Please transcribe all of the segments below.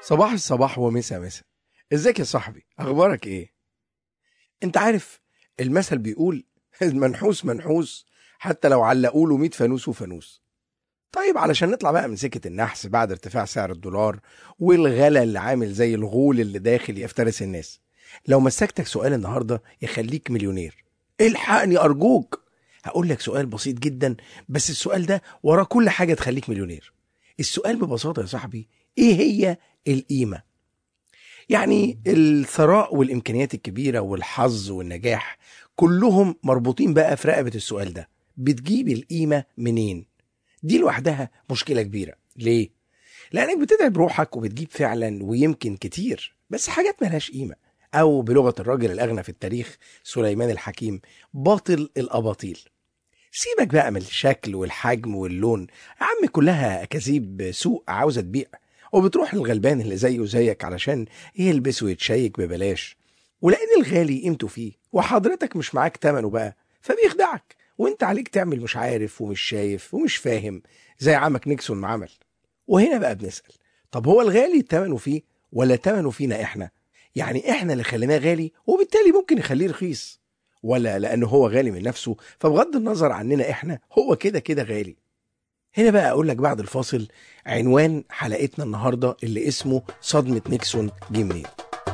صباح الصباح ومسا مسا ازيك يا صاحبي اخبارك ايه انت عارف المثل بيقول المنحوس منحوس حتى لو علقوا له 100 فانوس وفانوس طيب علشان نطلع بقى من سكه النحس بعد ارتفاع سعر الدولار والغلا اللي عامل زي الغول اللي داخل يفترس الناس لو مسكتك سؤال النهارده يخليك مليونير الحقني ارجوك هقول لك سؤال بسيط جدا بس السؤال ده وراه كل حاجه تخليك مليونير السؤال ببساطه يا صاحبي ايه هي القيمه يعني الثراء والامكانيات الكبيره والحظ والنجاح كلهم مربوطين بقى في رقبه السؤال ده بتجيب القيمه منين دي لوحدها مشكله كبيره ليه لانك بتتعب روحك وبتجيب فعلا ويمكن كتير بس حاجات ملهاش قيمه او بلغه الراجل الاغنى في التاريخ سليمان الحكيم باطل الاباطيل سيبك بقى من الشكل والحجم واللون يا عم كلها اكاذيب سوق عاوزه تبيع وبتروح للغلبان اللي زيه وزيك علشان يلبس ويتشيك ببلاش ولان الغالي قيمته فيه وحضرتك مش معاك تمنه بقى فبيخدعك وانت عليك تعمل مش عارف ومش شايف ومش فاهم زي عمك نيكسون ما عمل وهنا بقى بنسأل طب هو الغالي تمنه فيه ولا تمنه فينا احنا يعني احنا اللي خليناه غالي وبالتالي ممكن نخليه رخيص ولا لانه هو غالي من نفسه فبغض النظر عننا احنا هو كده كده غالي هنا بقى اقول لك بعد الفاصل عنوان حلقتنا النهارده اللي اسمه صدمه نيكسون جه منين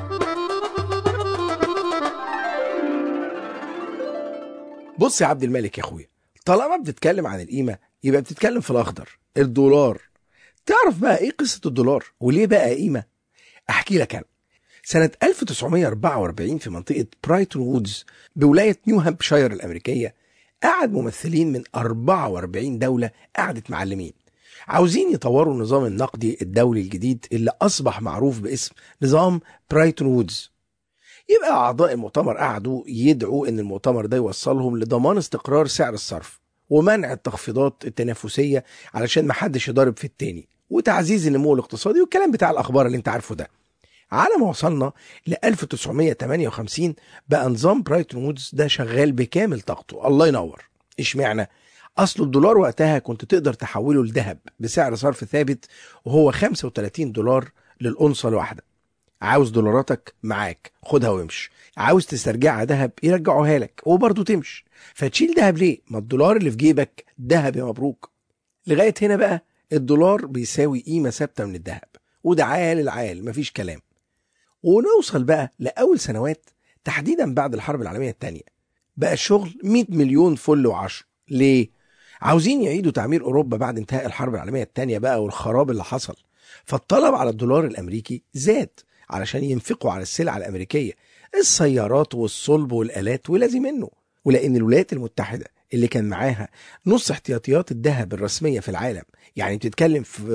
بص يا عبد الملك يا اخويا طالما بتتكلم عن القيمه يبقى بتتكلم في الاخضر الدولار تعرف بقى ايه قصه الدولار وليه بقى قيمه احكي لك انا سنة 1944 في منطقة برايتون وودز بولاية نيو هامبشاير الأمريكية قعد ممثلين من 44 دولة قعدت معلمين عاوزين يطوروا النظام النقدي الدولي الجديد اللي أصبح معروف باسم نظام برايتون وودز يبقى أعضاء المؤتمر قعدوا يدعوا إن المؤتمر ده يوصلهم لضمان استقرار سعر الصرف ومنع التخفيضات التنافسية علشان محدش يضارب في التاني وتعزيز النمو الاقتصادي والكلام بتاع الأخبار اللي انت عارفه ده على ما وصلنا ل 1958 بقى نظام برايتون وودز ده شغال بكامل طاقته الله ينور اشمعنى اصل الدولار وقتها كنت تقدر تحوله لذهب بسعر صرف ثابت وهو 35 دولار للأنصة الواحدة عاوز دولاراتك معاك خدها وامشي عاوز تسترجعها ذهب يرجعوها لك وبرضه تمشي فتشيل ذهب ليه ما الدولار اللي في جيبك ذهب يا مبروك لغايه هنا بقى الدولار بيساوي قيمه ثابته من الذهب وده عال العال مفيش كلام ونوصل بقى لأول سنوات تحديدا بعد الحرب العالمية الثانية بقى الشغل 100 مليون فل وعشر ليه؟ عاوزين يعيدوا تعمير أوروبا بعد انتهاء الحرب العالمية الثانية بقى والخراب اللي حصل فالطلب على الدولار الأمريكي زاد علشان ينفقوا على السلع الأمريكية السيارات والصلب والآلات ولازم منه ولأن الولايات المتحدة اللي كان معاها نص احتياطيات الذهب الرسمية في العالم يعني بتتكلم في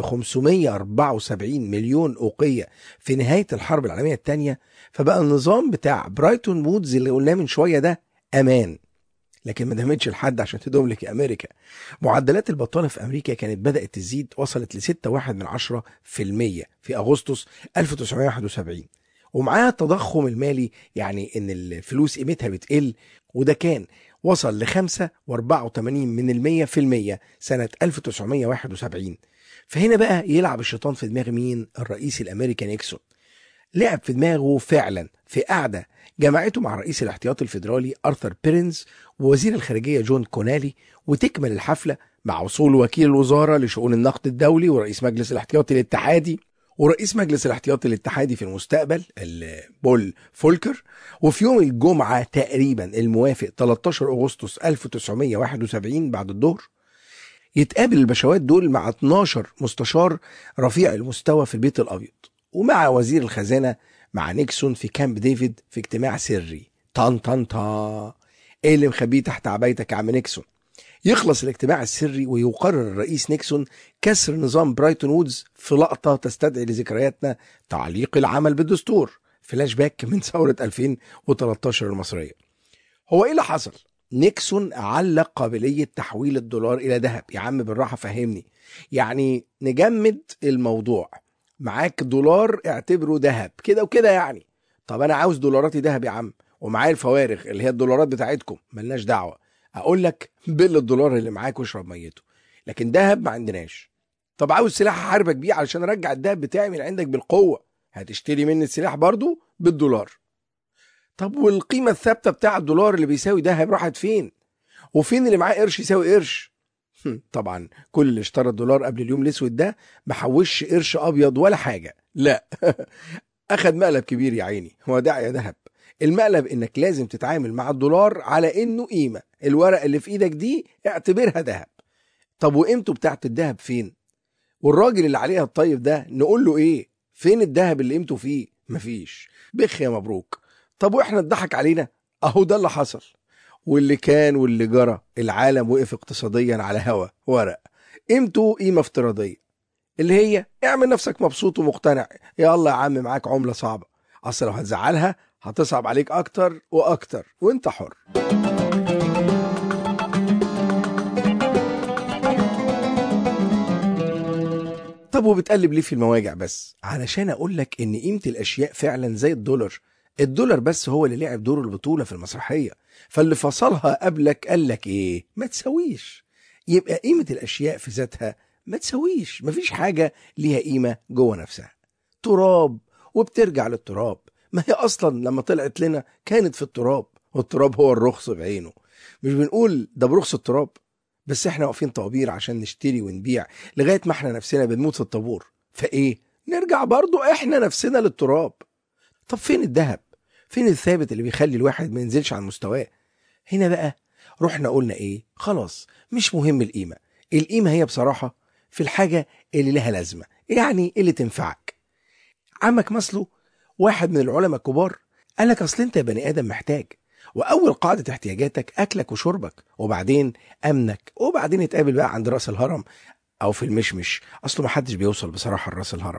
574 مليون أوقية في نهاية الحرب العالمية الثانية فبقى النظام بتاع برايتون وودز اللي قلناه من شوية ده أمان لكن ما دامتش لحد عشان تدوم لك يا أمريكا معدلات البطالة في أمريكا كانت بدأت تزيد وصلت ل 6.1 من 10 في المية في أغسطس 1971 ومعاها التضخم المالي يعني ان الفلوس قيمتها بتقل وده كان وصل لخمسة واربعة وتمانين من المية في المية سنة 1971 فهنا بقى يلعب الشيطان في دماغ مين الرئيس الأمريكي نيكسون لعب في دماغه فعلا في قعدة جمعته مع رئيس الاحتياطي الفيدرالي أرثر بيرنز ووزير الخارجية جون كونالي وتكمل الحفلة مع وصول وكيل الوزارة لشؤون النقد الدولي ورئيس مجلس الاحتياطي الاتحادي ورئيس مجلس الاحتياطي الاتحادي في المستقبل بول فولكر وفي يوم الجمعة تقريبا الموافق 13 أغسطس 1971 بعد الظهر يتقابل البشوات دول مع 12 مستشار رفيع المستوى في البيت الأبيض ومع وزير الخزانة مع نيكسون في كامب ديفيد في اجتماع سري طن طن طا ايه اللي مخبيه تحت عبايتك يا عم نيكسون يخلص الاجتماع السري ويقرر الرئيس نيكسون كسر نظام برايتون وودز في لقطة تستدعي لذكرياتنا تعليق العمل بالدستور فلاش باك من ثورة 2013 المصرية هو ايه اللي حصل؟ نيكسون علق قابلية تحويل الدولار إلى ذهب يا عم بالراحة فهمني يعني نجمد الموضوع معاك دولار اعتبره ذهب كده وكده يعني طب أنا عاوز دولاراتي ذهب يا عم ومعايا الفوارغ اللي هي الدولارات بتاعتكم ملناش دعوة اقول لك بل الدولار اللي معاك واشرب ميته لكن دهب ما عندناش طب عاوز سلاح احاربك بيه علشان ارجع الدهب بتاعي من عندك بالقوه هتشتري مني السلاح برضو بالدولار طب والقيمة الثابتة بتاع الدولار اللي بيساوي دهب راحت فين وفين اللي معاه قرش يساوي قرش هم، طبعا كل اللي اشترى الدولار قبل اليوم الاسود ده ما حوش قرش ابيض ولا حاجة لا اخد مقلب كبير يا عيني هو داعي يا دهب المقلب انك لازم تتعامل مع الدولار على انه قيمة الورقة اللي في ايدك دي اعتبرها دهب طب وقيمته بتاعت الدهب فين والراجل اللي عليها الطيب ده نقول له ايه فين الدهب اللي قيمته فيه مفيش بخ يا مبروك طب واحنا اتضحك علينا اهو ده اللي حصل واللي كان واللي جرى العالم وقف اقتصاديا على هوا ورق قيمته قيمة افتراضية اللي هي اعمل نفسك مبسوط ومقتنع يلا يا عم معاك عملة صعبة اصل لو هتزعلها هتصعب عليك اكتر واكتر وانت حر طب وبتقلب ليه في المواجع بس علشان اقول لك ان قيمة الاشياء فعلا زي الدولار الدولار بس هو اللي لعب دور البطولة في المسرحية فاللي فصلها قبلك قال لك ايه ما تسويش يبقى قيمة الاشياء في ذاتها ما تسويش مفيش حاجة ليها قيمة جوه نفسها تراب وبترجع للتراب ما هي اصلا لما طلعت لنا كانت في التراب والتراب هو الرخص بعينه مش بنقول ده برخص التراب بس احنا واقفين طوابير عشان نشتري ونبيع لغايه ما احنا نفسنا بنموت في الطابور فايه نرجع برضو احنا نفسنا للتراب طب فين الذهب فين الثابت اللي بيخلي الواحد ما ينزلش عن مستواه هنا بقى رحنا قلنا ايه خلاص مش مهم القيمه القيمه هي بصراحه في الحاجه اللي لها لازمه يعني اللي تنفعك عمك مثله واحد من العلماء الكبار قال لك اصل انت يا بني ادم محتاج واول قاعده احتياجاتك اكلك وشربك وبعدين امنك وبعدين نتقابل بقى عند راس الهرم او في المشمش اصله ما حدش بيوصل بصراحه لراس الهرم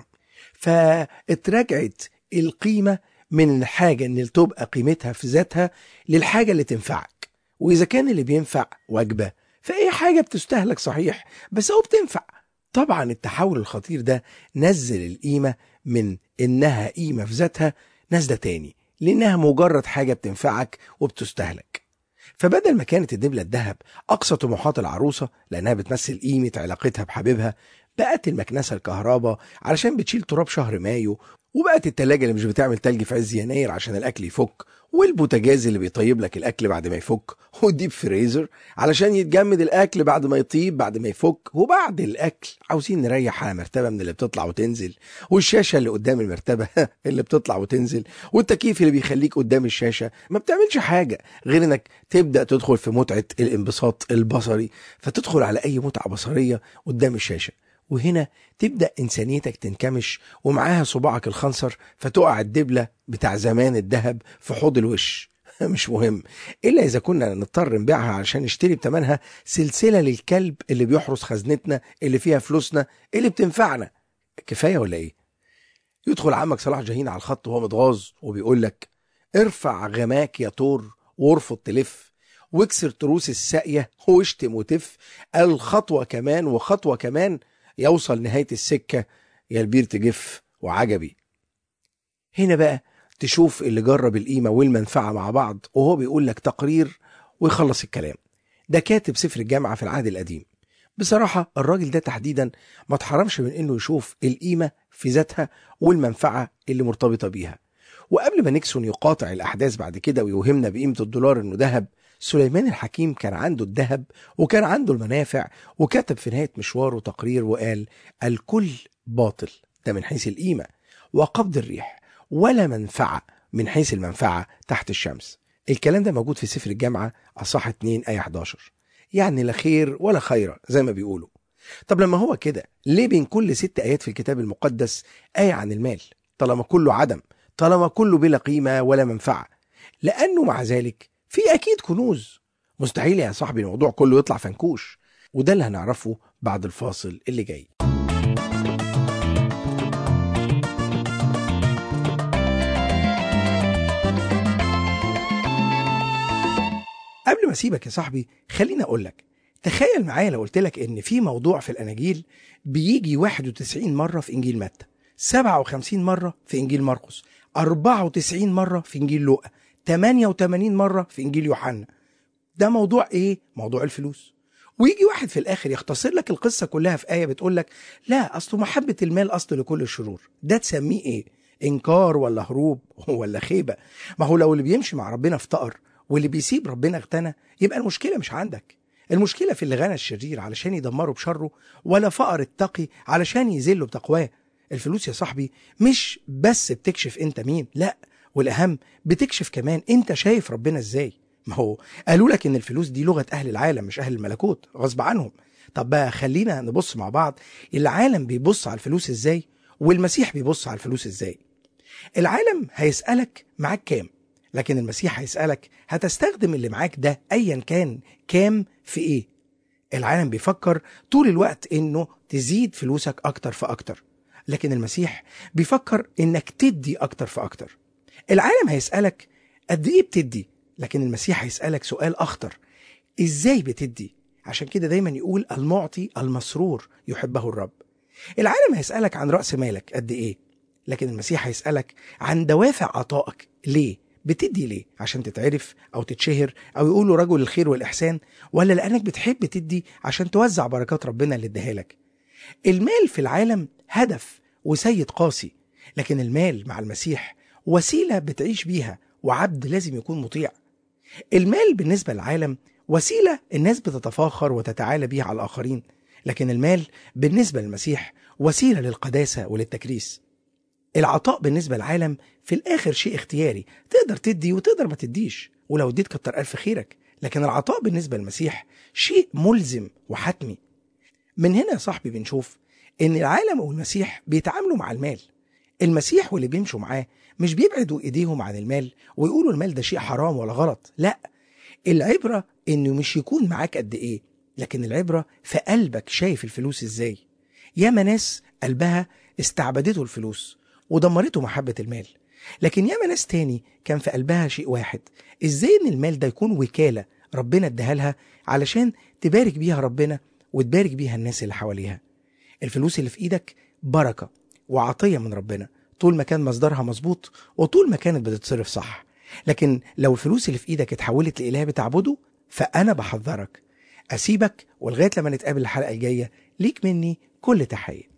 فاتراجعت القيمه من الحاجه ان تبقى قيمتها في ذاتها للحاجه اللي تنفعك واذا كان اللي بينفع وجبه فاي حاجه بتستهلك صحيح بس هو بتنفع طبعا التحول الخطير ده نزل القيمه من انها قيمه في ذاتها نازله تاني لانها مجرد حاجه بتنفعك وبتستهلك فبدل ما كانت الدبله الذهب اقصى طموحات العروسه لانها بتمثل قيمه علاقتها بحبيبها بقت المكنسه الكهرباء علشان بتشيل تراب شهر مايو وبقت التلاجة اللي مش بتعمل تلج في عز يناير عشان الاكل يفك والبوتاجاز اللي بيطيب لك الاكل بعد ما يفك والديب فريزر علشان يتجمد الاكل بعد ما يطيب بعد ما يفك وبعد الاكل عاوزين نريح على مرتبه من اللي بتطلع وتنزل والشاشه اللي قدام المرتبه اللي بتطلع وتنزل والتكييف اللي بيخليك قدام الشاشه ما بتعملش حاجه غير انك تبدا تدخل في متعه الانبساط البصري فتدخل على اي متعه بصريه قدام الشاشه وهنا تبدا انسانيتك تنكمش ومعاها صباعك الخنصر فتقع الدبله بتاع زمان الذهب في حوض الوش مش مهم الا اذا كنا نضطر نبيعها علشان نشتري بتمنها سلسله للكلب اللي بيحرس خزنتنا اللي فيها فلوسنا اللي بتنفعنا كفايه ولا ايه يدخل عمك صلاح جاهين على الخط وهو متغاظ وبيقول لك ارفع غماك يا طور وارفض تلف واكسر تروس الساقيه واشتم وتف قال خطوه كمان وخطوه كمان يوصل نهايه السكه يا البير تجف وعجبي هنا بقى تشوف اللي جرب القيمه والمنفعه مع بعض وهو بيقول لك تقرير ويخلص الكلام ده كاتب سفر الجامعه في العهد القديم بصراحه الراجل ده تحديدا ما اتحرمش من انه يشوف القيمه في ذاتها والمنفعه اللي مرتبطه بيها وقبل ما نيكسون يقاطع الاحداث بعد كده ويوهمنا بقيمه الدولار انه ذهب سليمان الحكيم كان عنده الذهب وكان عنده المنافع وكتب في نهايه مشواره تقرير وقال الكل باطل ده من حيث القيمه وقبض الريح ولا منفعه من حيث المنفعه تحت الشمس الكلام ده موجود في سفر الجامعه اصح 2 ايه 11 يعني لا خير ولا خير زي ما بيقولوا طب لما هو كده ليه بين كل ست ايات في الكتاب المقدس ايه عن المال طالما كله عدم طالما كله بلا قيمه ولا منفعه لانه مع ذلك في اكيد كنوز مستحيل يا صاحبي الموضوع كله يطلع فنكوش وده اللي هنعرفه بعد الفاصل اللي جاي قبل ما اسيبك يا صاحبي خليني اقول لك تخيل معايا لو قلت لك ان في موضوع في الاناجيل بيجي 91 مره في انجيل متى 57 مره في انجيل مرقس 94 مره في انجيل لوقا 88 مره في انجيل يوحنا ده موضوع ايه موضوع الفلوس ويجي واحد في الاخر يختصر لك القصه كلها في ايه بتقول لك لا اصله محبه المال اصل لكل الشرور ده تسميه ايه انكار ولا هروب ولا خيبه ما هو لو اللي بيمشي مع ربنا افتقر واللي بيسيب ربنا اغتنى يبقى المشكله مش عندك المشكله في اللي غنى الشرير علشان يدمره بشره ولا فقر التقي علشان يذله بتقواه الفلوس يا صاحبي مش بس بتكشف انت مين لا والاهم بتكشف كمان انت شايف ربنا ازاي ما هو قالوا لك ان الفلوس دي لغه اهل العالم مش اهل الملكوت غصب عنهم طب بقى خلينا نبص مع بعض العالم بيبص على الفلوس ازاي والمسيح بيبص على الفلوس ازاي العالم هيسألك معاك كام لكن المسيح هيسألك هتستخدم اللي معاك ده ايا كان كام في ايه العالم بيفكر طول الوقت انه تزيد فلوسك اكتر فاكتر لكن المسيح بيفكر انك تدي اكتر فاكتر العالم هيسألك قد ايه بتدي لكن المسيح هيسألك سؤال اخطر ازاي بتدي عشان كده دايما يقول المعطي المسرور يحبه الرب العالم هيسألك عن رأس مالك قد ايه لكن المسيح هيسألك عن دوافع عطائك ليه بتدي ليه عشان تتعرف او تتشهر او يقولوا رجل الخير والاحسان ولا لانك بتحب تدي عشان توزع بركات ربنا اللي اداها لك المال في العالم هدف وسيد قاسي لكن المال مع المسيح وسيله بتعيش بيها وعبد لازم يكون مطيع المال بالنسبه للعالم وسيله الناس بتتفاخر وتتعالى بيها على الاخرين لكن المال بالنسبه للمسيح وسيله للقداسه وللتكريس العطاء بالنسبة للعالم في الآخر شيء اختياري تقدر تدي وتقدر ما تديش ولو اديت كتر ألف خيرك لكن العطاء بالنسبة للمسيح شيء ملزم وحتمي من هنا يا صاحبي بنشوف إن العالم والمسيح بيتعاملوا مع المال المسيح واللي بيمشوا معاه مش بيبعدوا إيديهم عن المال ويقولوا المال ده شيء حرام ولا غلط لا العبرة إنه مش يكون معاك قد إيه لكن العبرة في قلبك شايف الفلوس إزاي ياما ناس قلبها استعبدته الفلوس ودمرته محبة المال لكن ياما ناس تاني كان في قلبها شيء واحد ازاي ان المال ده يكون وكالة ربنا اداها لها علشان تبارك بيها ربنا وتبارك بيها الناس اللي حواليها الفلوس اللي في ايدك بركة وعطية من ربنا طول ما كان مصدرها مظبوط وطول ما كانت بتتصرف صح لكن لو الفلوس اللي في ايدك اتحولت لإله بتعبده فأنا بحذرك أسيبك ولغاية لما نتقابل الحلقة الجاية ليك مني كل تحية